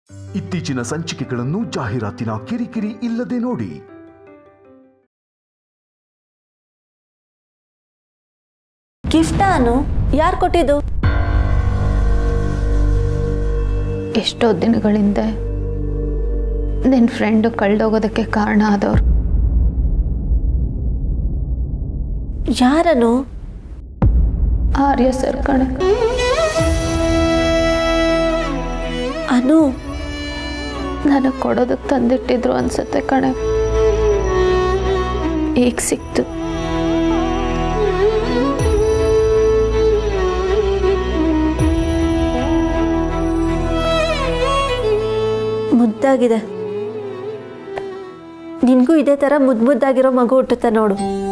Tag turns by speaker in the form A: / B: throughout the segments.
A: ಇತ್ತೀಚಿನ ಸಂಚಿಕೆಗಳನ್ನು ಜಾಹೀರಾತಿನ ಕಿರಿಕಿರಿ ಇಲ್ಲದೆ ನೋಡಿ
B: ಗಿಫ್ಟಾನು ಯಾರು ಕೊಟ್ಟಿದ್ದು
C: ಎಷ್ಟೋ ದಿನಗಳಿಂದ ನಿನ್ನ ಫ್ರೆಂಡು ಕಳ್ದೋಗೋದಕ್ಕೆ ಕಾರಣ ಆದವ್ರು
B: ಯಾರನು
C: ಆರ್ಯ ಸರ್ ಕಣೆ
B: ಅನು
C: ನನಗೆ ಕೊಡೋದಕ್ಕೆ ತಂದಿಟ್ಟಿದ್ರು ಅನ್ಸುತ್ತೆ ಕಣೆ ಈಗ ಸಿಕ್ತು
B: ಮುದ್ದಾಗಿದೆ ನಿನ್ಗೂ ಇದೇ ಥರ ಮುದ್ದು ಮುದ್ದಾಗಿರೋ ಮಗು ಹುಟ್ಟುತ್ತೆ ನೋಡು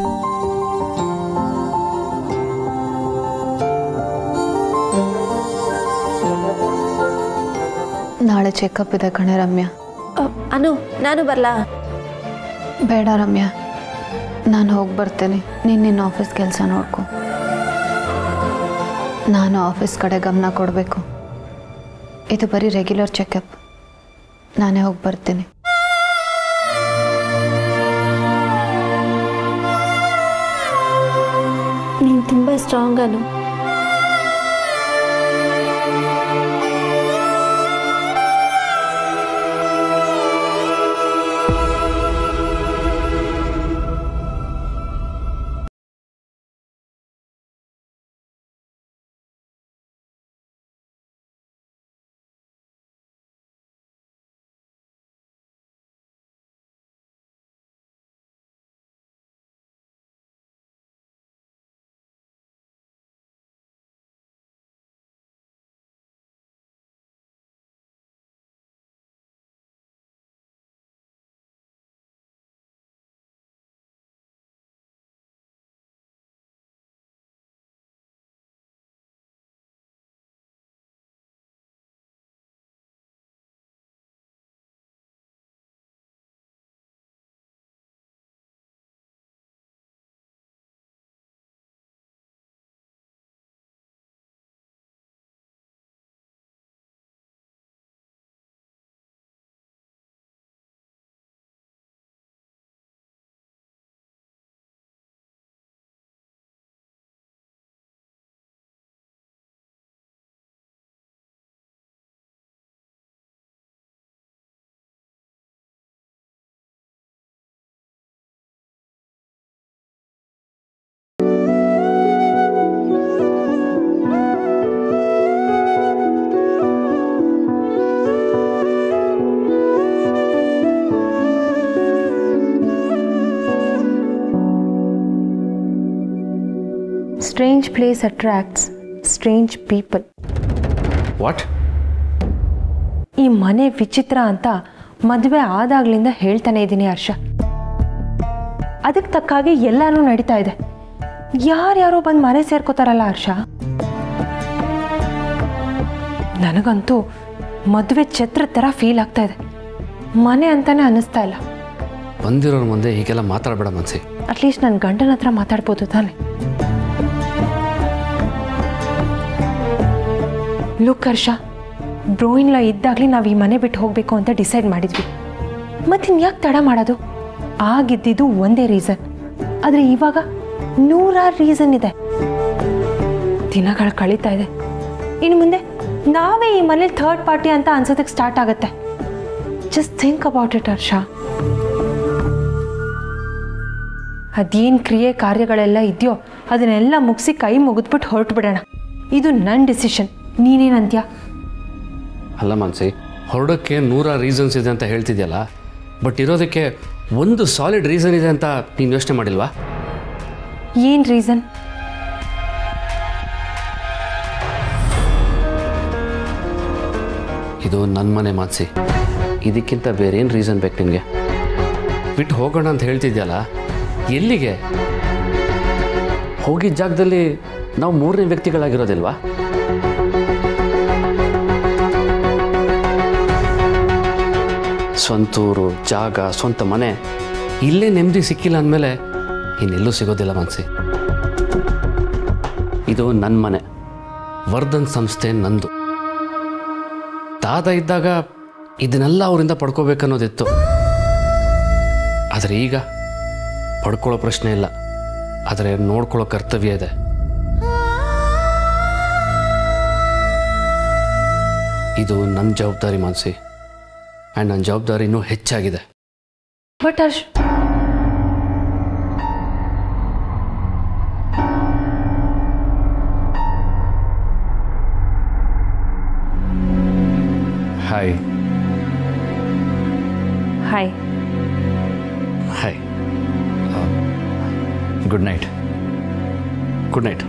C: ನಾಳೆ ಚೆಕಪ್ ಇದೆ ಕಣೆ ರಮ್ಯಾ
B: ಅ, ಅನು ನಾನು ಬರಲಾ
C: ಬೇಡ ರಮ್ಯಾ ನಾನು ಹೋಗಿ ಬರ್ತೇನೆ ನೀನು ನಿನ್ನ ಆಫೀಸ್ ಕೆಲಸ ನೋಡ್ಕೊ ನಾನು ಆಫೀಸ್ ಕಡೆ ಗಮನ ಕೊಡಬೇಕು ಇದು ಬರೀ ರೆಗ್ಯುಲರ್ ಚೆಕಪ್ ನಾನೇ ಹೋಗಿ ಬರ್ತೀನಿ
B: ನೀನು ತುಂಬ strong Anu
D: strange place attracts strange people
E: what
D: ಈ ಮನೆ ವಿಚಿತ್ರ ಅಂತ ಮದುವೆ ಆದಾಗ್ಲಿಂದ ಹೇಳ್ತಾನೆ ಇದ್ದೀನಿ ಹರ್ಷ ಅದಕ್ಕೆ ತಕ್ಕಾಗೆ ಎಲ್ಲಾನು ನಡೀತಾ ಇದೆ ಯಾರ್ಯಾರೋ ಬಂದು ಮನೆ ಸೇರ್ಕೋತಾರಲ್ಲ ಹರ್ಷ ನನಗಂತೂ ಮದುವೆ ಛತ್ರ ಥರ ಫೀಲ್ ಆಗ್ತಾ ಇದೆ ಮನೆ ಅಂತಾನೆ ಅನ್ನಿಸ್ತಾ ಇಲ್ಲ
E: ಬಂದಿರೋರ ಮುಂದೆ ಹೀಗೆಲ್ಲ ಮಾತಾಡಬೇಡ ಮನ್ಸಿ
D: ಅಟ್ಲೀಸ್ಟ್ ನನ್ನ ಗಂಡನ ಹತ್ರ ಮಾತಾಡ್ಬೋದು ತಾನೆ ಲುಕ್ ಹರ್ಷ ಬ್ರೋಯಿನ್ಲ ಇದ್ದಾಗಲೇ ನಾವು ಈ ಮನೆ ಬಿಟ್ಟು ಹೋಗಬೇಕು ಅಂತ ಡಿಸೈಡ್ ಮಾಡಿದ್ವಿ ಮತ್ತಿನ್ಯಾಕೆ ತಡ ಮಾಡೋದು ಆಗಿದ್ದಿದ್ದು ಒಂದೇ ರೀಸನ್ ಆದರೆ ಇವಾಗ ನೂರಾರು ರೀಸನ್ ಇದೆ ದಿನಗಳು ಕಳೀತಾ ಇದೆ ಇನ್ನು ಮುಂದೆ ನಾವೇ ಈ ಮನೇಲಿ ಥರ್ಡ್ ಪಾರ್ಟಿ ಅಂತ ಅನ್ಸೋದಕ್ಕೆ ಸ್ಟಾರ್ಟ್ ಆಗುತ್ತೆ just think about it Harsha ಅದೇನು ಕ್ರಿಯೆ ಕಾರ್ಯಗಳೆಲ್ಲ ಇದೆಯೋ ಅದನ್ನೆಲ್ಲ ಮುಗಿಸಿ ಕೈ ಮುಗಿದ್ಬಿಟ್ಟು ಹೊರಟು ಬಿಡೋಣ ಇದು ನನ್ನ ಡಿಸಿಷನ್ ನೀನೇನಂತ್ಯ
E: ಅಲ್ಲ ಮನ್ಸಿ ಹೊರಡೋಕ್ಕೆ ನೂರ ರೀಸನ್ಸ್ ಇದೆ ಅಂತ ಹೇಳ್ತಿದ್ಯಲ್ಲ ಬಟ್ ಇರೋದಕ್ಕೆ ಒಂದು ಸಾಲಿಡ್ ರೀಸನ್ ಇದೆ ಅಂತ ನೀನು ಯೋಚನೆ ಮಾಡಿಲ್ವಾ
D: ಏನು ರೀಸನ್
E: ಇದು ನನ್ನ ಮನೆ ಮಾನ್ಸಿ ಇದಕ್ಕಿಂತ ಬೇರೆ ಏನು ರೀಸನ್ ಬೇಕು ನಿನಗೆ ಬಿಟ್ಟು ಹೋಗೋಣ ಅಂತ ಹೇಳ್ತಿದ್ಯಲ್ಲ ಎಲ್ಲಿಗೆ ಹೋಗಿದ್ದ ಜಾಗದಲ್ಲಿ ನಾವು ಮೂರನೇ ವ್ಯಕ್ತಿಗಳಾಗಿರೋದಿಲ್ವಾ ಸ್ವಂತೂರು ಜಾಗ ಸ್ವಂತ ಮನೆ ಇಲ್ಲೇ ನೆಮ್ಮದಿ ಸಿಕ್ಕಿಲ್ಲ ಅಂದಮೇಲೆ ಇನ್ನೆಲ್ಲೂ ಸಿಗೋದಿಲ್ಲ ಮನ್ಸಿ ಇದು ನನ್ನ ಮನೆ ವರ್ಧನ್ ಸಂಸ್ಥೆ ನಂದು ದಾದ ಇದ್ದಾಗ ಇದನ್ನೆಲ್ಲ ಅವರಿಂದ ಪಡ್ಕೋಬೇಕನ್ನೋದಿತ್ತು ಆದರೆ ಈಗ ಪಡ್ಕೊಳ್ಳೋ ಪ್ರಶ್ನೆ ಇಲ್ಲ ಆದರೆ ನೋಡ್ಕೊಳ್ಳೋ ಕರ್ತವ್ಯ ಇದೆ ಇದು ನನ್ನ ಜವಾಬ್ದಾರಿ ಮಾನಸಿ ಆ್ಯಂಡ್ ನನ್ನ ಜವಾಬ್ದಾರಿ ಇನ್ನೂ ಹೆಚ್ಚಾಗಿದೆ
D: but Harsh
E: hi
D: hi
E: hi
F: good night
E: good night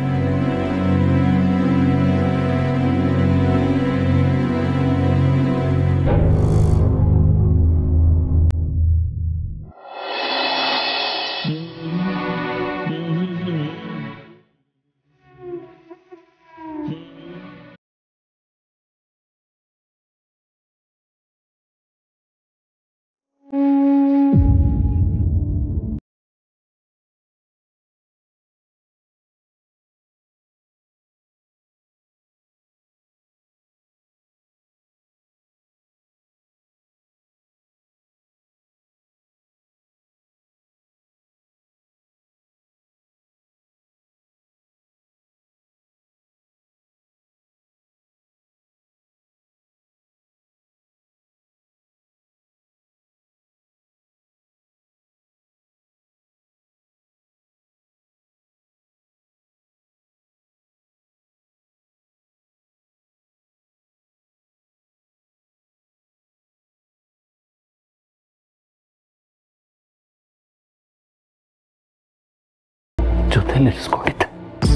G: ಜೊತೆಲಿರಿಸ್ಕೊಂಡಿದ್ದೆ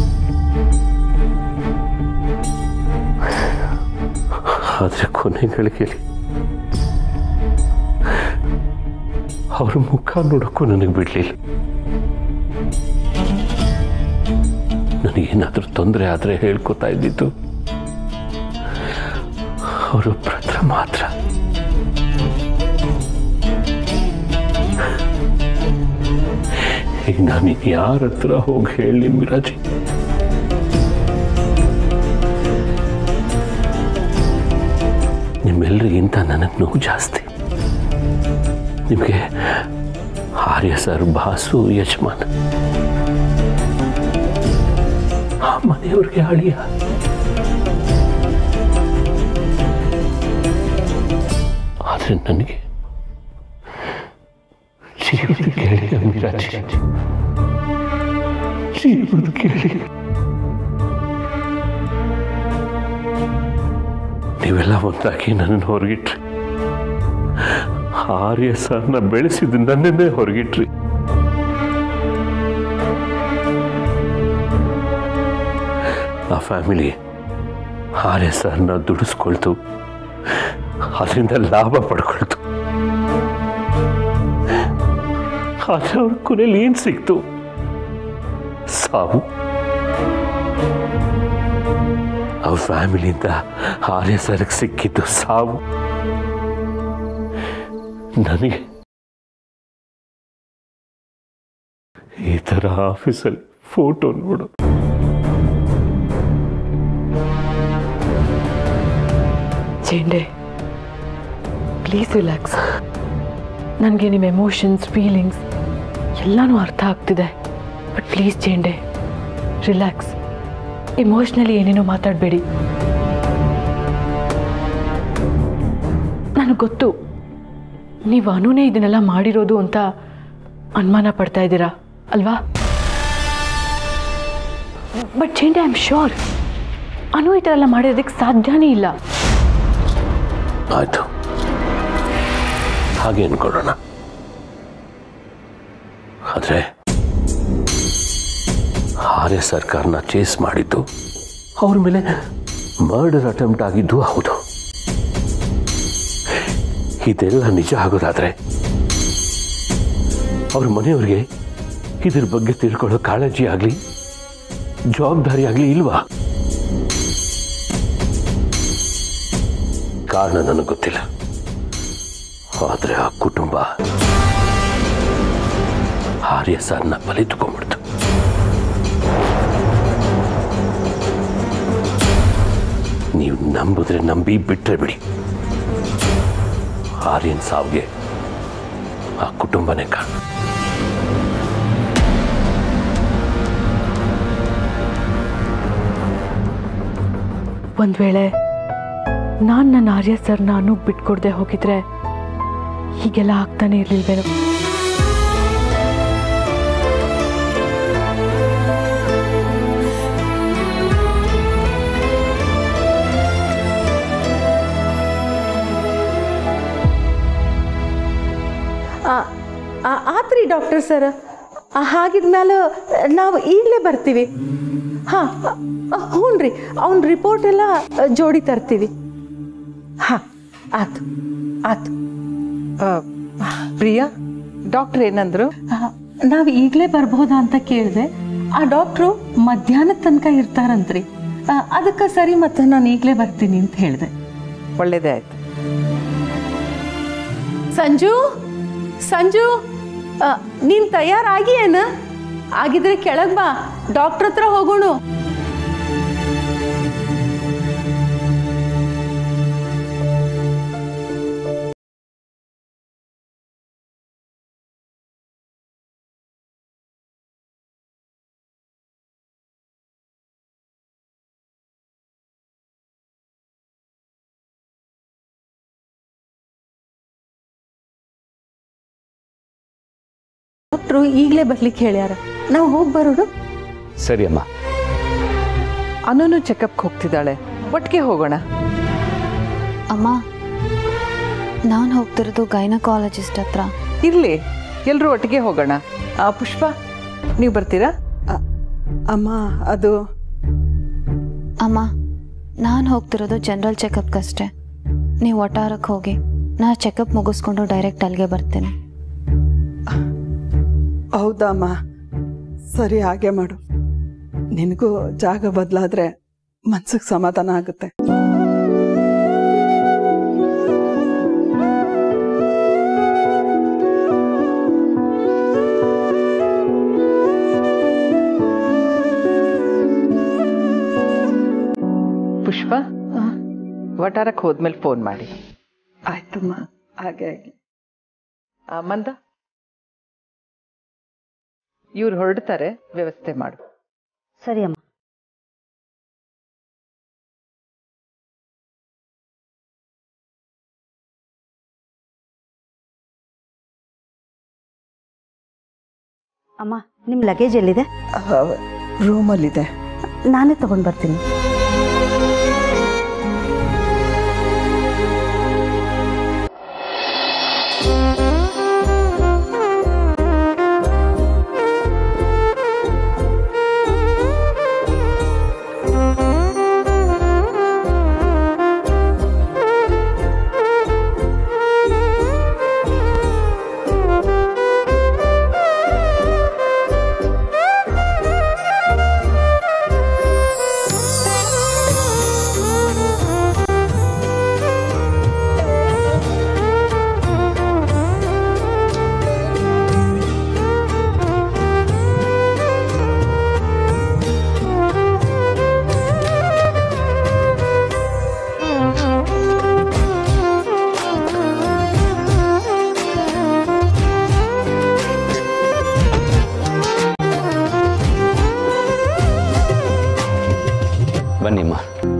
G: ಆದರೆ ಕೊನೆ ಗಳಿಗೆಯಲ್ಲಿ ಅವ್ರ ಮುಖ ನೋಡೋಕ್ಕೂ ನನಗೆ ಬಿಡಲಿಲ್ಲ ನನಗೇನಾದರೂ ತೊಂದರೆ ಆದರೆ ಹೇಳ್ಕೊತಾ ಇದ್ದಿದ್ದು ಅವರೊಬ್ಬರ ಹತ್ರ ಮಾತ್ರ ಈಗ ನಾನು ಯಾರ ಹತ್ರ ಹೋಗಿ ಹೇಳಿ ಮಿರಾಜಿ ನಿಮ್ಮೆಲ್ಲರಿಗಿಂತ ನನಗೆ ನೋವು ಜಾಸ್ತಿ ನಿಮಗೆ ಆರ್ಯ ಸರ್ ಬಾಸು ಯಜಮಾನ್ ಆ ಮನೆಯವ್ರಿಗೆ ಅಳಿಯ ಆದರೆ ನನಗೆ ಜೀವದ ಗೆಳೆಯ ಮಿರಾಜಿ ಜೀವದ ಗೆಳೆಯ ನೀವೆಲ್ಲ ಒಂದಾಗಿ ನನ್ನನ್ನು ಹೊರಗಿಟ್ರಿ ಆರ್ಯ ಸರ್ನ ಬೆಳೆಸಿದ ನನ್ನನ್ನೇ ಹೊರಗಿಟ್ರಿ ಆ ಫ್ಯಾಮಿಲಿ ಆರ್ಯ ಸರ್ನ ದುಡಿಸ್ಕೊಳ್ತು ಅದರಿಂದ ಲಾಭ ಪಡ್ಕೊಳ್ತು ಆದ್ರೆ ಅವ್ರ ಕೊನೆಯಲ್ಲಿ ಏನ್ ಸಿಕ್ತು ಸಾವು ಅವ್ರ ಫ್ಯಾಮಿಲಿಯಿಂದ ಆರ್ಯ ಸರ್ಗೆ ಸಿಕ್ಕಿದ್ದು ಸಾವು ನನಗೆ ಈ ಥರ ಆಫೀಸಲ್ಲಿ ಫೋಟೋ ನೋಡು
H: ಚೇಂಡೆ ಪ್ಲೀಸ್ ರಿಲ್ಯಾಕ್ಸ್ ನನಗೆ ನಿಮ್ಮ ಎಮೋಷನ್ಸ್ ಫೀಲಿಂಗ್ಸ್ ಎಲ್ಲನೂ ಅರ್ಥ ಆಗ್ತಿದೆ but please Chande relax emotionally ಏನೇನೋ ಮಾತಾಡಬೇಡಿ ನನಗೆ ಗೊತ್ತು ನೀವು ಅನುನೇ ಇದನ್ನೆಲ್ಲ ಮಾಡಿರೋದು ಅಂತ ಅನುಮಾನ ಪಡ್ತಾ ಇದ್ದೀರಾ ಅಲ್ವಾ but Chande I am sure Anu ಈ ಥರ ಎಲ್ಲ ಮಾಡಿರೋದಕ್ಕೆ ಸಾಧ್ಯನೇ ಇಲ್ಲ
G: ಆಯ್ತು ಹಾಗೆ ಅನ್ಕೊಳ್ಳೋಣ ಆದ್ರೆ ಆರ್ಯ ಸರ್ಕಾರನ ಚೇಸ್ ಮಾಡಿದ್ದು ಅವ್ರ ಮೇಲೆ ಮರ್ಡರ್ ಅಟೆಂಪ್ಟ್ ಆಗಿದ್ದು ಹೌದು ಇದೆಲ್ಲ ನಿಜ ಆಗೋದಾದ್ರೆ ಅವ್ರ ಮನೆಯವ್ರಿಗೆ ಇದ್ರ ಬಗ್ಗೆ ತಿಳ್ಕೊಳ್ಳೋ ಕಾಳಜಿ ಆಗಲಿ ಜವಾಬ್ದಾರಿ ಆಗಲಿ ಇಲ್ವಾ ಕಾರಣ ನನಗೆ ಗೊತ್ತಿಲ್ಲ ಆದರೆ ಆ ಕುಟುಂಬ ಆರ್ಯ ಸರ್ನ ಬಲಿತುಕೊಂಡ್ಬಿಡ್ತು ನೀವು ನಂಬಿದ್ರೆ ನಂಬಿ ಬಿಟ್ಟರೆ ಬಿಡಿ ಆರ್ಯನ್ ಸಾವಿಗೆ ಆ ಕುಟುಂಬನೇ ಕಾರಣ
H: ಒಂದು ವೇಳೆ ನಾನು ನನ್ನ ಆರ್ಯ ಸರ್ ನಾನು ಬಿಟ್ಕೊಡ್ದೆ ಹೋಗಿದ್ರೆ ಹೀಗೆಲ್ಲ ಆಗ್ತಾನೆ ಇರಲಿಲ್ವೇನೋ
F: ಆತ್ರಿ ಡಾಕ್ಟರ್ ಸರ್ ಹಾಗಿದ್ಮೇಲೆ ನಾವು ಈಗಲೇ ಬರ್ತೀವಿ ಹಾಂ ಹ್ಞೂ ರೀ ಅವ್ನ ರಿಪೋರ್ಟ್ ಎಲ್ಲ ಆ, ಜೋಡಿ ತರ್ತೀವಿ ಹಾಂ ಆತು ಆತು
I: ಪ್ರಿಯಾ ಡಾಕ್ಟರ್ ಏನಂದ್ರು
F: ನಾವು ಈಗಲೇ ಬರ್ಬೋದಾ ಅಂತ ಕೇಳಿದೆ ಆ ಡಾಕ್ಟ್ರು ಮಧ್ಯಾಹ್ನದ ತನಕ ಇರ್ತಾರಂತ್ರಿ ಅದಕ್ಕೆ ಸರಿ ಮತ್ತೆ ನಾನು ಈಗಲೇ ಬರ್ತೀನಿ ಅಂತ ಹೇಳಿದೆ
I: ಒಳ್ಳೇದೇ ಆಯ್ತು
F: ಸಂಜು ಸಂಜು ಆ, ನೀನ್ ತಯಾರಾಗಿ ಏನ ಆಗಿದ್ರೆ ಕೆಳಗ್ ಬಾ ಡಾಕ್ಟರ್ ಹತ್ರ ಹೋಗೋಣ ಡಾಕ್ಟ್ರು ಈಗಲೇ ಬರ್ಲಿಕ್ಕೆ ಹೇಳ್ಯಾರ ನಾವು ಹೋಗಿ ಬರೋಣ
E: ಸರಿ ಅಮ್ಮ
I: ಅನೂನು ಚೆಕಪ್ಗೆ ಹೋಗ್ತಿದ್ದಾಳೆ ಒಟ್ಟಿಗೆ ಹೋಗೋಣ
C: ಅಮ್ಮ ನಾನು ಹೋಗ್ತಿರೋದು ಗೈನಕಾಲಜಿಸ್ಟ್ ಹತ್ರ
I: ಇರ್ಲಿ ಎಲ್ಲರೂ ಒಟ್ಟಿಗೆ ಹೋಗೋಣ ಆ, ಪುಷ್ಪ ನೀವು ಬರ್ತೀರಾ
F: ಅಮ್ಮ ಅದು
C: ಅಮ್ಮ ನಾನು ಹೋಗ್ತಿರೋದು ಜನರಲ್ ಚೆಕಪ್ಗಷ್ಟೇ ನೀವು ಒಟ್ಟಾರಕ್ಕೆ ಹೋಗಿ ನಾ ಚೆಕಪ್ ಮುಗಿಸ್ಕೊಂಡು ಡೈರೆಕ್ಟ್ ಅಲ್ಲಿಗೆ ಬರ್ತೇನೆ
F: ಹೌದಮ್ಮ ಸರಿ ಹಾಗೆ ಮಾಡು ನಿನಗೂ ಜಾಗ ಬದಲಾದ್ರೆ ಮನ್ಸಿಗೆ ಸಮಾಧಾನ ಆಗುತ್ತೆ
I: ಪುಷ್ಪ ವಟಾರಕ್ಕೆ ಹೋದ್ಮೇಲೆ ಫೋನ್ ಮಾಡಿ
F: ಆಯ್ತಮ್ಮ ಹಾಗೆ ಆಗಿ
I: ಆ, ಮಂದ ಇವ್ರು ಹೊರಡ್ತಾರೆ ವ್ಯವಸ್ಥೆ ಮಾಡು
B: ಸರಿ ಅಮ್ಮ ಅಮ್ಮ ನಿಮ್ಮ ಲಗೇಜ್ ಎಲ್ಲಿದೆ
F: ರೂಮಲ್ಲಿದೆ
B: ನಾನೇ ತಗೊಂಡು ಬರ್ತೀನಿ
E: ಬನ್ನಿಮ್ಮ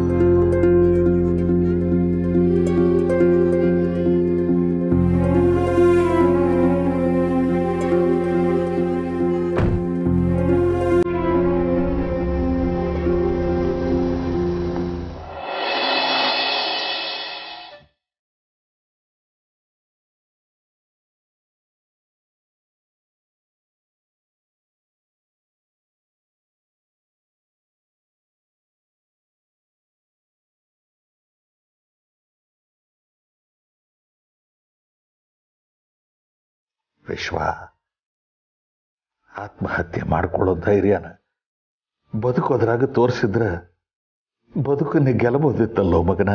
J: ವಿಶ್ವ ಆತ್ಮಹತ್ಯೆ ಮಾಡ್ಕೊಳ್ಳೋ ಧೈರ್ಯನ ಬದುಕೋದ್ರಾಗ ತೋರಿಸಿದ್ರ ಬದುಕನ್ನೇ ಗೆಲ್ಲಬಹುದಿತ್ತಲ್ಲೋ ಮಗನ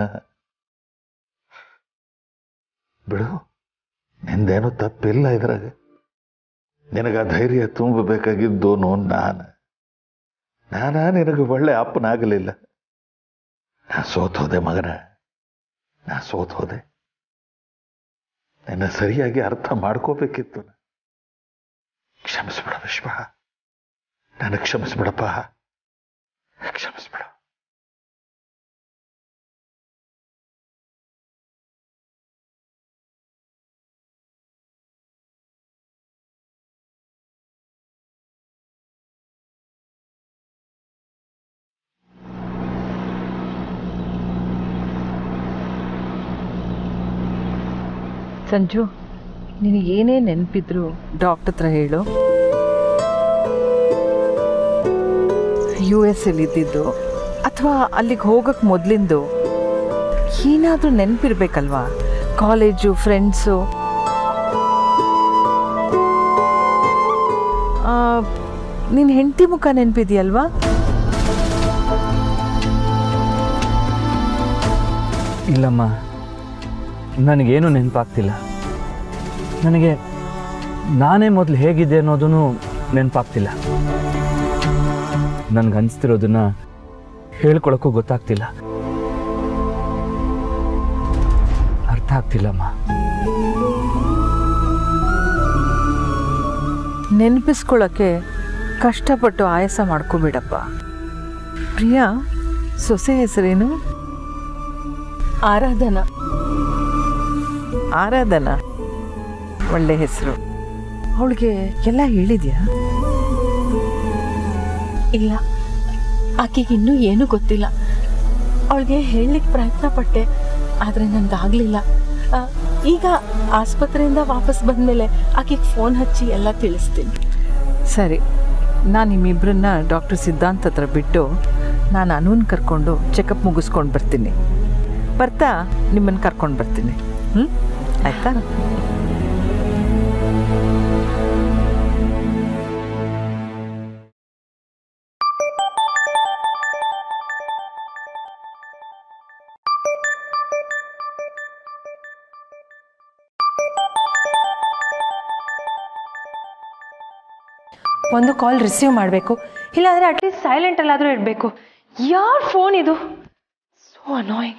J: ಬಿಡು ನಿಂದೇನು ತಪ್ಪಿಲ್ಲ ಇದ್ರಾಗ ನಿನಗ ಆ ಧೈರ್ಯ ತುಂಬಬೇಕಾಗಿದ್ದೋನು ನಾನು ನಾನ ನಿನಗೆ ಒಳ್ಳೆ ಅಪ್ಪನಾಗಲಿಲ್ಲ ನಾ ಸೋತ್ ಹೋದೆ ಮಗನ ನಾ ಸೋತ್ ಹೋದೆ ನಿನ್ನ ಸರಿಯಾಗಿ ಅರ್ಥ ಮಾಡ್ಕೋಬೇಕಿತ್ತು ಕ್ಷಮಿಸ್ಬಿಡ ವಿಶ್ವ ನನಗೆ ಕ್ಷಮಿಸ್ಬಿಡಪ್ಪ ಕ್ಷಮಿಸ್ಬಿಡ
I: ಸಂಜು ನಿನಗೆ ಏನೇ ನೆನಪಿದ್ರು ಡಾಕ್ಟರ್ ಹತ್ರ ಹೇಳು ಯು ಎಸ್ ಇದ್ದಿದ್ದು ಅಥವಾ ಅಲ್ಲಿಗೆ ಹೋಗಕ್ಕೆ ಮೊದಲಿಂದು ಏನಾದರೂ ನೆನಪಿರ್ಬೇಕಲ್ವಾ ಕಾಲೇಜು ಫ್ರೆಂಡ್ಸು ನಿನ್ನ ಹೆಂಡತಿ ಮುಖ ನೆನಪಿದೆಯಲ್ವಾ
K: ಇಲ್ಲಮ್ಮ ನನಗೇನು ನೆನಪಾಗ್ತಿಲ್ಲ ನನಗೆ ನಾನೇ ಮೊದಲು ಹೇಗಿದ್ದೆ ಅನ್ನೋದೂ ನೆನಪಾಗ್ತಿಲ್ಲ ನನಗೆ ಅನಿಸ್ತಿರೋದನ್ನ ಹೇಳ್ಕೊಳಕ್ಕೂ ಗೊತ್ತಾಗ್ತಿಲ್ಲ ಅರ್ಥ ಆಗ್ತಿಲ್ಲಮ್ಮ
I: ನೆನಪಿಸ್ಕೊಳ್ಳೋಕ್ಕೆ ಕಷ್ಟಪಟ್ಟು ಆಯಾಸ ಮಾಡ್ಕೋಬೇಡಪ್ಪ ಪ್ರಿಯಾ ಸೊಸೆ ಹೆಸರೇನು ಆರಾಧನಾ ಆರಾಧನಾ ಒಳ್ಳೆ ಹೆಸರು ಅವಳಿಗೆ ಎಲ್ಲ ಹೇಳಿದ್ಯಾ
H: ಇಲ್ಲ ಆಕೆಗೆ ಇನ್ನೂ ಏನೂ ಗೊತ್ತಿಲ್ಲ ಅವಳಿಗೆ ಹೇಳಲಿಕ್ಕೆ ಪ್ರಯತ್ನ ಪಟ್ಟೆ ಆದರೆ ನನಗಾಗಲಿಲ್ಲ ಈಗ ಆಸ್ಪತ್ರೆಯಿಂದ ವಾಪಸ್ ಬಂದಮೇಲೆ ಆಕೆಗೆ ಫೋನ್ ಹಚ್ಚಿ ಎಲ್ಲ ತಿಳಿಸ್ತೀನಿ
I: ಸರಿ ನಾನು ನಿಮ್ಮಿಬ್ಬರನ್ನ ಡಾಕ್ಟರ್ ಸಿದ್ಧಾಂತ್ ಹತ್ರ ಬಿಟ್ಟು ನಾನು ಅನೂನ್ ಕರ್ಕೊಂಡು ಚೆಕಪ್ ಮುಗಿಸ್ಕೊಂಡು ಬರ್ತೀನಿ ಬರ್ತಾ ನಿಮ್ಮನ್ನು ಕರ್ಕೊಂಡು ಬರ್ತೀನಿ ಹ್ಞೂ ಆಯ್ತಾ
D: ಒಂದು ಕಾಲ್ ರಿಸೀವ್ ಮಾಡಬೇಕು ಇಲ್ಲಾಂದರೆ ಅಟ್ಲೀಸ್ಟ್ ಸೈಲೆಂಟಲ್ಲಾದರೂ ಇಡಬೇಕು ಯಾರ ಫೋನ್ ಇದು ಸೋ ಅನಾಯಿಂಗ್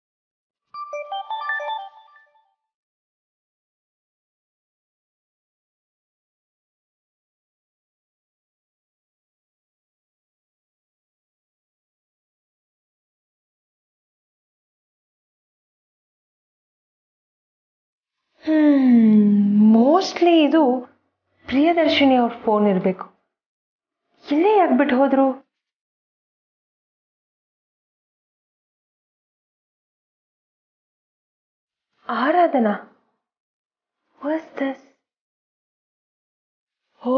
D: ಮೋಸ್ಟ್ಲಿ ಇದು ಪ್ರಿಯದರ್ಶಿನಿ ಅವ್ರ ಫೋನ್ ಇರಬೇಕು ಇಲ್ಲೇ ಯಾಕೆ ಬಿಟ್ಟು ಹೋದ್ರು ಆರಾಧನಾ ವಾಸ್ ದಿಸ್ ಓ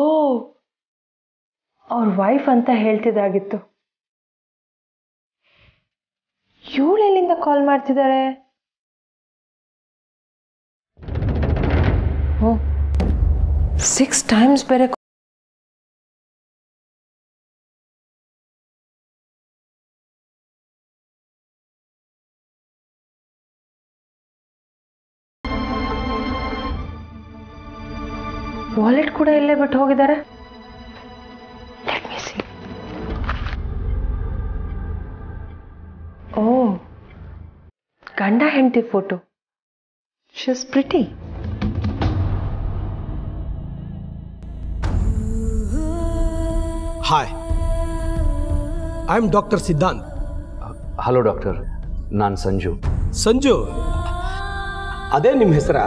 D: ಅವ್ರ ವೈಫ್ ಅಂತ ಹೇಳ್ತಿದ್ದಾಗಿತ್ತು ಇವಳು ಎಲ್ಲಿಂದ ಕಾಲ್ ಮಾಡ್ತಿದ್ದಾರೆ ಓ ಸಿಕ್ಸ್ ಟೈಮ್ಸ್ ಬೇರೆ ವಾಲೆಟ್ ಕೂಡ ಇಲ್ಲೇ ಬಿಟ್ಟು ಹೋಗಿದ್ದಾರೆ Let me see. ಓ ಗಂಡ ಹೆಂಡತಿ photo she's pretty
L: hi I am doctor Siddhant
E: hello doctor ನಾನು ಸಂಜು
L: ಸಂಜು ಅದೇ ನಿಮ್ಮ ಹೆಸರಾ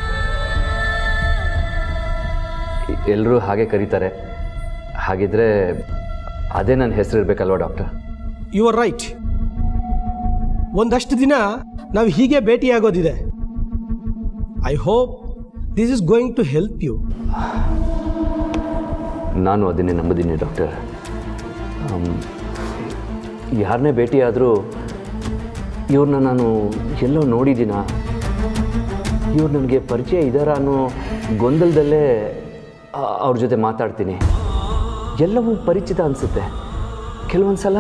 E: ಎಲ್ಲರೂ ಹಾಗೆ ಕರೀತಾರೆ ಹಾಗಿದ್ರೆ ಅದೇ ನನ್ನ ಹೆಸರು ಇರಬೇಕಲ್ವ ಡಾಕ್ಟರ್
L: ಯು ಆರ್ ರೈಟ್ ಒಂದಷ್ಟು ದಿನ ನಾವು ಹೀಗೆ ಭೇಟಿಯಾಗೋದಿದೆ I hope this is going to help you
E: ನಾನು ಅದನ್ನೇ ನಂಬಿದ್ದೀನಿ ಡಾಕ್ಟರ್ ಯಾರನ್ನೇ ಭೇಟಿಯಾದರೂ ಇವ್ರನ್ನ ನಾನು ಎಲ್ಲೋ ನೋಡಿದ್ದೀನ ಇವ್ರು ನನಗೆ ಪರಿಚಯ ಇದ್ದಾರಾ ಅನ್ನೋ ಗೊಂದಲದಲ್ಲೇ ಆ- ಅವ್ರ ಜೊತೆ ಮಾತಾಡ್ತೀನಿ ಎಲ್ಲವೂ ಪರಿಚಿತ ಅನಿಸುತ್ತೆ ಕೆಲವೊಂದು ಸಲ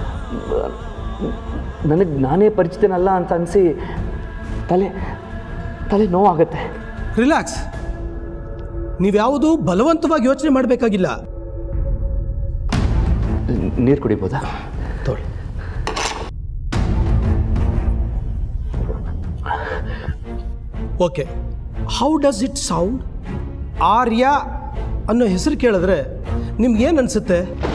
E: ನನಗೆ ನಾನೇ ಪರಿಚಿತನಲ್ಲ ಅಂತ ಅನಿಸಿ ತಲೆ ತಲೆ ನೋವಾಗುತ್ತೆ
L: ರಿಲ್ಯಾಕ್ಸ್ ನೀವ್ಯಾವುದು ಬಲವಂತವಾಗಿ ಯೋಚನೆ ಮಾಡಬೇಕಾಗಿಲ್ಲ
E: ನೀರು ಕುಡಿಬೋದಾ
L: ತೊಳಿ okay how does it sound Arya ಅನ್ನೋ ಹೆಸರು ಕೇಳಿದ್ರೆ ನಿಮ್ಗೇನು ಅನಿಸುತ್ತೆ